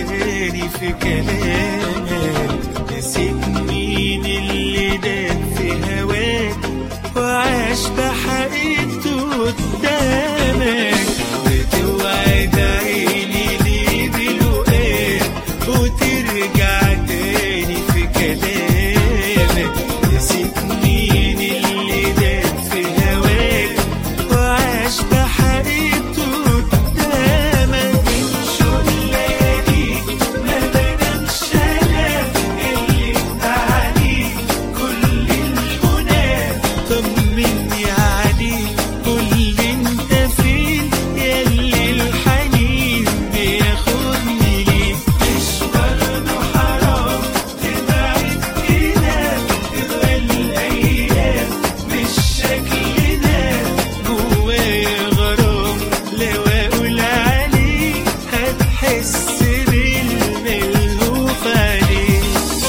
تاني في كلامك نسيت مين اللي داب في هواك وعاش بحقيقته قدامك بتوعد عيني ليه بلقاك وترجع تاني في كلامك نسيت مين اللي داب في هواك وعاش بحقيقته قدامك شو الليالي ما بنامش انا اللي انت عليه كل المنى طمني عليك قول انت فين ياللي الحنين بياخدني ليك مش برضه حرام تبعد كده تبقى الايام مش شكلنا جوايا غرام لو اقول عليك هتحس بالملهوف عليك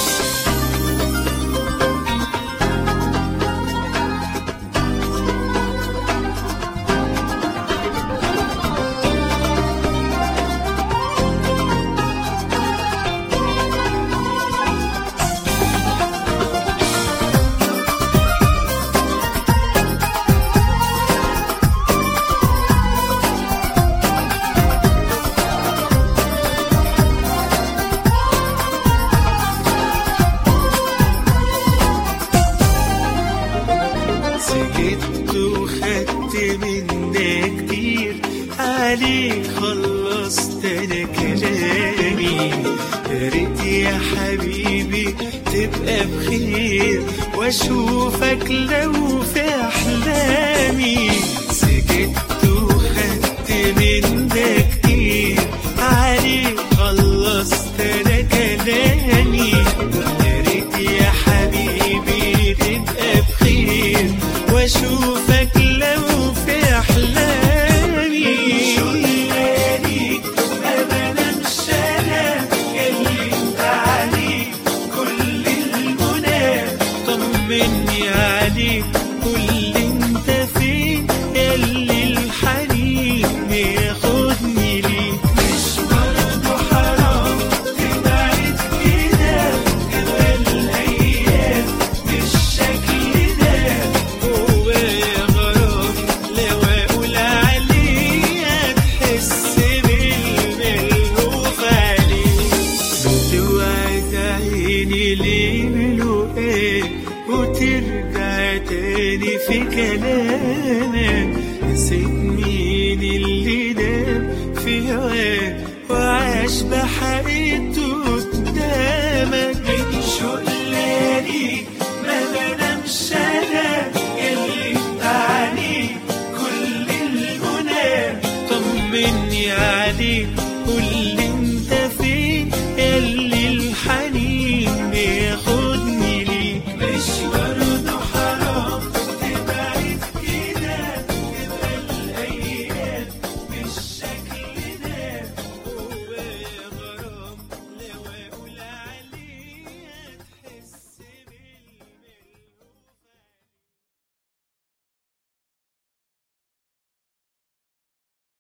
سكت وخدت منك كتير عليك خلصت انا كلامي يا ريت يا حبيبي تبقى بخير واشوفك لو في احلامي سكت وخدت منك كتير عليك خلصت انا كلامي يا ريت يا حبيبي تبقى بخير واشوفك لو في احلامي شو الليالي ما بنامش انا اللي انت عليه كل المنى طمني عليك قول انت فين ياللي الحنين بياخدني ليك مش برضه حرام تبعد كده تبقى الايام مش شكل ده جوايا غرام لو اقول عليه هتحس بالملهوف عليه بتوعد عيني ليه بلقاك وترجع تاني في كلامك نسيت مين اللي دام في هواك وعاش بحقيقته